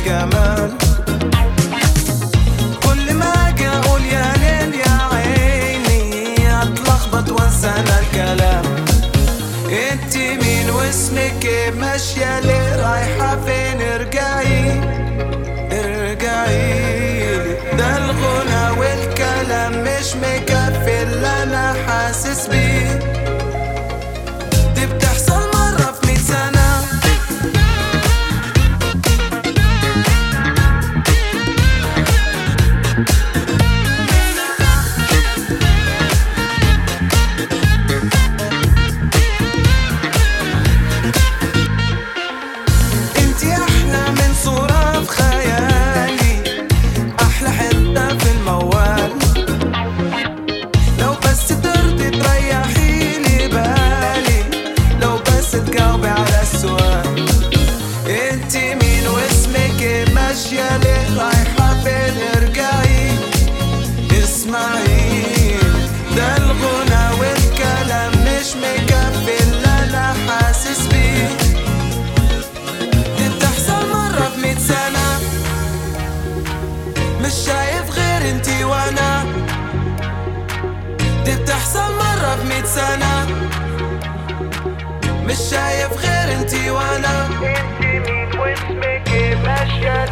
الجمال كل ما اجي اقول يا ليل يا عيني اتلخبط وانسى انا الكلام انت مين واسمك إيه؟ ماشية ليه رايحة فين ارجعي ارجعي ده الغنى والكلام مش مكفي اللي انا حاسس بيه دي بتحصل مرة في مية سنة انتي احلى من صورة في خيالي احلى حتة في الموال لو بس ترضي تريحي لي بالي لو بس تجاوبي على السؤال انتي مين واسمك إيه؟ ماشية ليه رايحة فين ارجعي اسمعي ده الغنى والكلام مش مكفي اللي انا حاسس بيه دي بتحصل مرة في مية سنة مش شايف غير انتي وانا دي بتحصل مرة في مية سنة مش شايف غير انتي وانا انت مين واسمك ايه ماشية